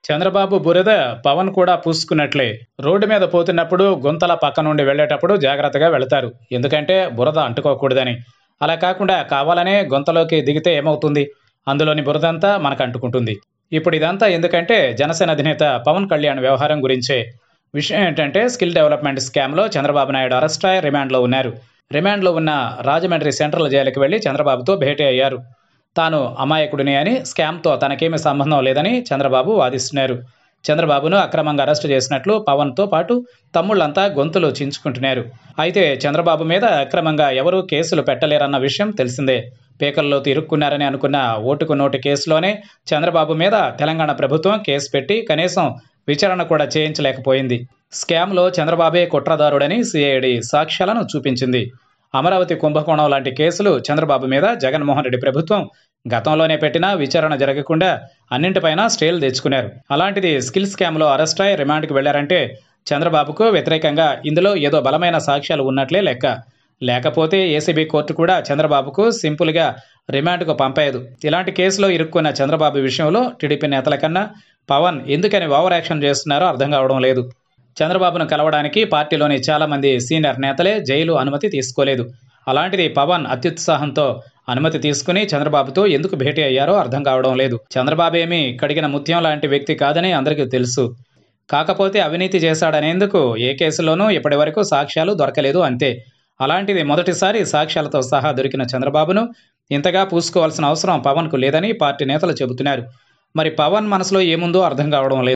చంద్రబాబు బురద పవన్ కూడా పూసుకున్నట్లే రోడ్డు మీద పోతున్నప్పుడు గుంతల పక్క నుండి వెళ్ళేటప్పుడు జాగ్రత్తగా వెళతారు ఎందుకంటే బురద అంటుకోకూడదని అలా కాకుండా కావాలనే గుంతలోకి దిగితే ఏమవుతుంది అందులోని బురదంతా మనకు అంటుకుంటుంది ఇప్పుడు ఇదంతా ఎందుకంటే జనసేన అధినేత పవన్ కళ్యాణ్ వ్యవహారం గురించే విషయం ఏంటంటే స్కిల్ డెవలప్మెంట్ స్కామ్లో చంద్రబాబు నాయుడు అరెస్ట్ అయి రిమాండ్లో ఉన్నారు రిమాండ్లో ఉన్న రాజమండ్రి సెంట్రల్ జైలుకి వెళ్లి చంద్రబాబుతో భేటీ అయ్యారు తాను అమాయకుడిని అని స్కామ్తో తనకేమీ సంబంధం లేదని చంద్రబాబు వాదిస్తున్నారు చంద్రబాబును అక్రమంగా అరెస్టు చేసినట్లు పవన్తో పాటు తమ్ముళ్లంతా గొంతులు చించుకుంటున్నారు అయితే చంద్రబాబు మీద అక్రమంగా ఎవరూ కేసులు పెట్టలేరన్న విషయం తెలిసిందే పేకల్లో తిరుక్కున్నారని అనుకున్న ఓటుకు నోటు కేసులోనే చంద్రబాబు మీద తెలంగాణ ప్రభుత్వం కేసు పెట్టి కనీసం విచారణ కూడా చేయించలేకపోయింది స్కామ్లో చంద్రబాబే కుట్రదారుడని సిఐడి సాక్ష్యాలను చూపించింది అమరావతి కుంభకోణం లాంటి కేసులు చంద్రబాబు మీద జగన్మోహన్ రెడ్డి ప్రభుత్వం గతంలోనే పెట్టినా విచారణ జరగకుండా అన్నింటిపైన స్టేలు తెచ్చుకున్నారు అలాంటిది స్కిల్ స్కామ్లో అరెస్ట్ అయి రిమాండ్కి వెళ్లారంటే చంద్రబాబుకు వ్యతిరేకంగా ఇందులో ఏదో బలమైన సాక్ష్యాలు ఉన్నట్లే లెక్క లేకపోతే ఏసీబీ కోర్టు కూడా చంద్రబాబుకు సింపుల్గా రిమాండ్కు పంపేదు ఇలాంటి కేసులో ఇరుక్కున్న చంద్రబాబు విషయంలో టీడీపీ నేతల కన్నా పవన్ ఎందుకని ఓవర్ యాక్షన్ చేస్తున్నారో అర్థం కావడం లేదు చంద్రబాబును కలవడానికి పార్టీలోని చాలా మంది సీనియర్ నేతలే జైలు అనుమతి తీసుకోలేదు అలాంటిది పవన్ అత్యుత్సాహంతో అనుమతి తీసుకుని చంద్రబాబుతో ఎందుకు భేటీ అయ్యారో అర్థం కావడం లేదు చంద్రబాబు ఏమీ కడిగిన ముత్యం లాంటి వ్యక్తి కాదని అందరికీ తెలుసు కాకపోతే అవినీతి చేశాడనేందుకు ఏ కేసులోనూ ఇప్పటి వరకు సాక్ష్యాలు దొరకలేదు అంతే అలాంటిది మొదటిసారి సాక్ష్యాలతో సహా దొరికిన చంద్రబాబును ఇంతగా పూసుకోవాల్సిన అవసరం పవన్కు లేదని పార్టీ నేతలు చెబుతున్నారు మరి పవన్ మనసులో ఏముందో అర్థం కావడం లేదు